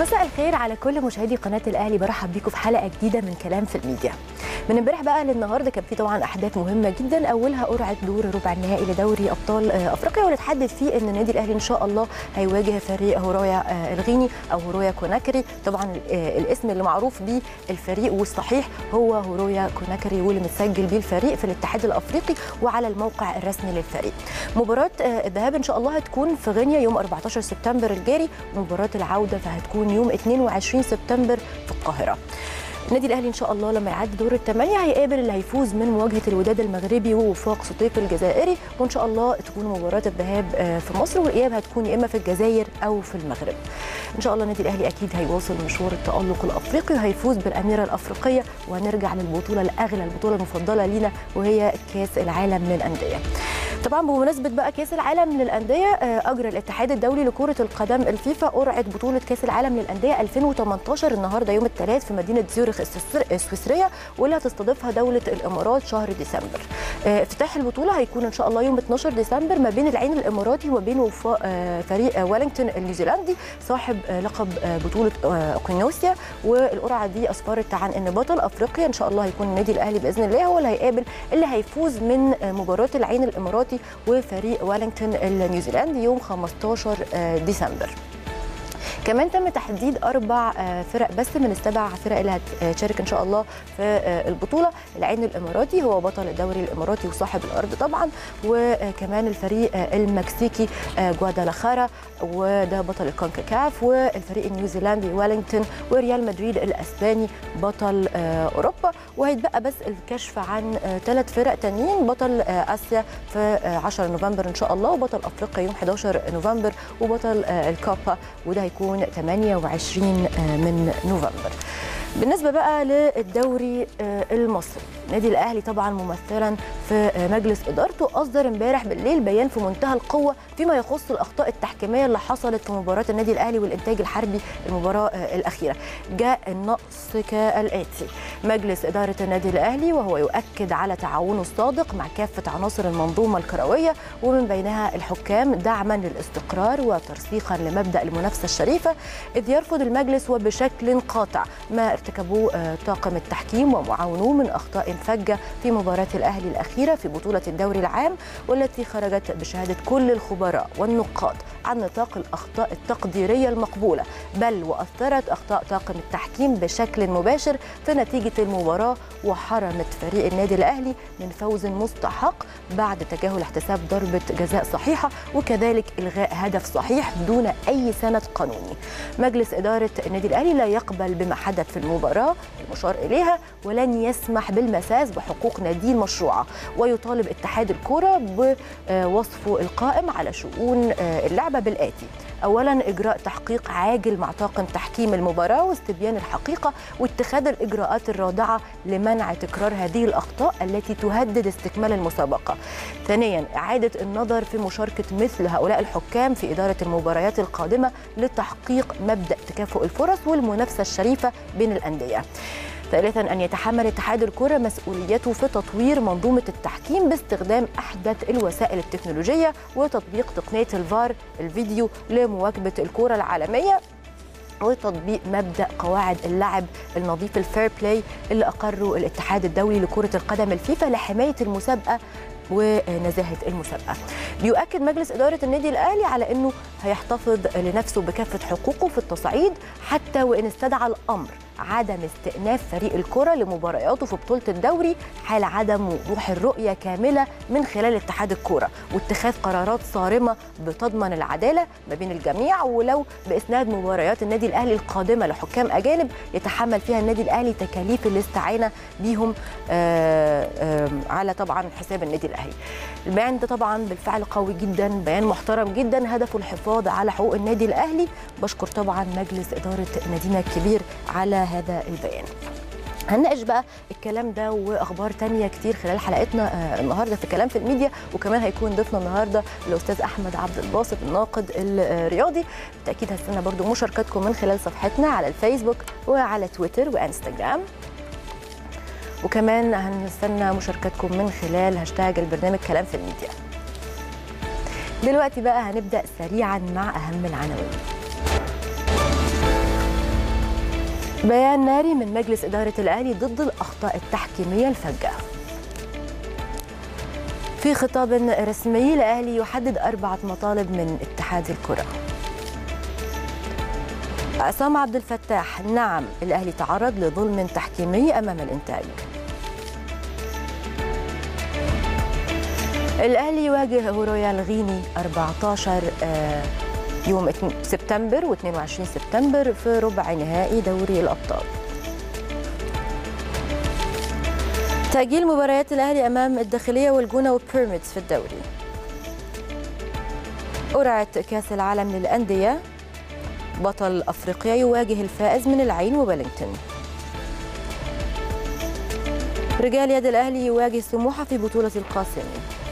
مساء الخير على كل مشاهدي قناه الاهلي برحب بيكم في حلقه جديده من كلام في الميديا من امبارح بقى للنهارده كان في طبعا احداث مهمه جدا اولها قرعه دور ربع النهائي لدوري ابطال افريقيا واللي اتحدد فيه ان النادي الاهلي ان شاء الله هيواجه فريق هورايا الغيني او هورايا كوناكري طبعا الاسم اللي معروف بيه الفريق والصحيح هو هورايا كوناكري واللي متسجل بيه الفريق في الاتحاد الافريقي وعلى الموقع الرسمي للفريق مباراه الذهاب ان شاء الله هتكون في غينيا يوم 14 سبتمبر الجاري مباراه العوده فهتكون يوم 22 سبتمبر في القاهره النادي الاهلي ان شاء الله لما يعدي دور الثمانيه هيقابل اللي هيفوز من مواجهه الوداد المغربي ووفاق سطيف الجزائري وان شاء الله تكون مباراه الذهاب في مصر والاياب هتكون يا اما في الجزائر او في المغرب. ان شاء الله النادي الاهلي اكيد هيواصل مشوار التالق الافريقي وهيفوز بالاميره الافريقيه وهنرجع للبطوله الاغلى البطوله المفضله لينا وهي كاس العالم للانديه. طبعا بمناسبه بقى كاس العالم للانديه اجرى الاتحاد الدولي لكره القدم الفيفا قرعه بطوله كاس العالم للانديه 2018 النهارده يوم الثلاث في مدينه زيورخ السويسريه واللي هتستضيفها دوله الامارات شهر ديسمبر. افتتاح البطوله هيكون ان شاء الله يوم 12 ديسمبر ما بين العين الاماراتي وبين فريق ويلينغتون النيوزيلندي صاحب لقب بطوله اوكينوسيا والقرعه دي اسفرت عن ان بطل افريقيا ان شاء الله هيكون النادي الاهلي باذن الله هو اللي هيقابل اللي هيفوز من مباراه العين الاماراتي وفريق ويلينغتون النيوزيلندي يوم 15 ديسمبر كمان تم تحديد اربع فرق بس من السبع فرق اللي هتشارك ان شاء الله في البطوله العين الاماراتي هو بطل الدوري الاماراتي وصاحب الارض طبعا وكمان الفريق المكسيكي جوادالاخارا وده بطل الكونكاكاف والفريق النيوزيلندي ويلينغتون وريال مدريد الاسباني بطل اوروبا وهيتبقى بس الكشف عن ثلاث فرق تانيين بطل اسيا في 10 نوفمبر ان شاء الله وبطل افريقيا يوم 11 نوفمبر وبطل الكوبا وده هيكون 28 من نوفمبر بالنسبه بقى للدوري المصري النادي الاهلي طبعا ممثلا في مجلس ادارته اصدر امبارح بالليل بيان في منتهى القوه فيما يخص الاخطاء التحكيميه اللي حصلت في مباراه النادي الاهلي والانتاج الحربي المباراه الاخيره جاء النقص كالاتي مجلس اداره النادي الاهلي وهو يؤكد على تعاونه الصادق مع كافه عناصر المنظومه الكرويه ومن بينها الحكام دعما للاستقرار وترسيخا لمبدا المنافسه الشريفه اذ يرفض المجلس وبشكل قاطع ما ارتكبوه طاقم التحكيم ومعاونوه من اخطاء فجه في مباراه الاهلي الاخيره في بطوله الدوري العام والتي خرجت بشهاده كل الخبراء والنقاد عن نطاق الاخطاء التقديريه المقبوله بل واثرت اخطاء طاقم التحكيم بشكل مباشر في نتيجه المباراه وحرمت فريق النادي الاهلي من فوز مستحق بعد تجاهل احتساب ضربه جزاء صحيحه وكذلك الغاء هدف صحيح دون اي سند قانوني مجلس اداره النادي الاهلي لا يقبل بما حدث في المباراه المشار اليها ولن يسمح بالمساس بحقوق ناديه المشروعه ويطالب اتحاد الكره بوصفه القائم على شؤون اللعبه بالاتي اولا اجراء تحقيق عاجل مع طاقم تحكيم المباراه واستبيان الحقيقه واتخاذ الاجراءات الرادعه لمنع تكرار هذه الاخطاء التي تهدد استكمال المسابقه ثانيا اعاده النظر في مشاركه مثل هؤلاء الحكام في اداره المباريات القادمه لتحقيق مبدا تكافؤ الفرص والمنافسه الشريفه بين الانديه ثالثا ان يتحمل اتحاد الكره مسؤوليته في تطوير منظومه التحكيم باستخدام احدث الوسائل التكنولوجيه وتطبيق تقنيه الفار الفيديو لمواكبه الكره العالميه وتطبيق مبدا قواعد اللعب النظيف الفير بلاي اللي اقره الاتحاد الدولي لكره القدم الفيفا لحمايه المسابقه ونزاهه المسابقه. بيؤكد مجلس اداره النادي الاهلي على انه هيحتفظ لنفسه بكافه حقوقه في التصعيد حتى وان استدعى الامر عدم استئناف فريق الكرة لمبارياته في بطولة الدوري حال عدم وضوح الرؤية كاملة من خلال اتحاد الكرة واتخاذ قرارات صارمة بتضمن العدالة ما بين الجميع ولو بإسناد مباريات النادي الأهلي القادمة لحكام أجانب يتحمل فيها النادي الأهلي تكاليف الاستعانة بيهم آآ آآ على طبعا حساب النادي الأهلي البيان ده طبعا بالفعل قوي جدا بيان محترم جدا هدفه الحفاظ على حقوق النادي الأهلي بشكر طبعا مجلس إدارة نادينا الكبير على هذا البيان هنناقش بقى الكلام ده واخبار تانية كتير خلال حلقتنا النهارده في كلام في الميديا وكمان هيكون ضيفنا النهارده الاستاذ احمد عبد الباسط الناقد الرياضي بالتاكيد هستنى برضو مشاركاتكم من خلال صفحتنا على الفيسبوك وعلى تويتر وانستجرام وكمان هنستنى مشاركاتكم من خلال هاشتاج البرنامج كلام في الميديا دلوقتي بقى هنبدا سريعا مع اهم العناوين بيان ناري من مجلس إدارة الأهلي ضد الأخطاء التحكيمية الفجة في خطاب رسمي الأهلي يحدد أربعة مطالب من اتحاد الكرة عصام عبد الفتاح نعم الأهلي تعرض لظلم تحكيمي أمام الإنتاج الأهلي يواجه رويال غيني 14 يوم سبتمبر و22 سبتمبر في ربع نهائي دوري الأبطال تأجيل مباريات الأهلي أمام الداخلية والجونة وبيراميدز في الدوري قرعة كأس العالم للأندية بطل أفريقيا يواجه الفائز من العين وبلينغتون رجال يد الأهلي يواجه سموحة في بطولة القاسمي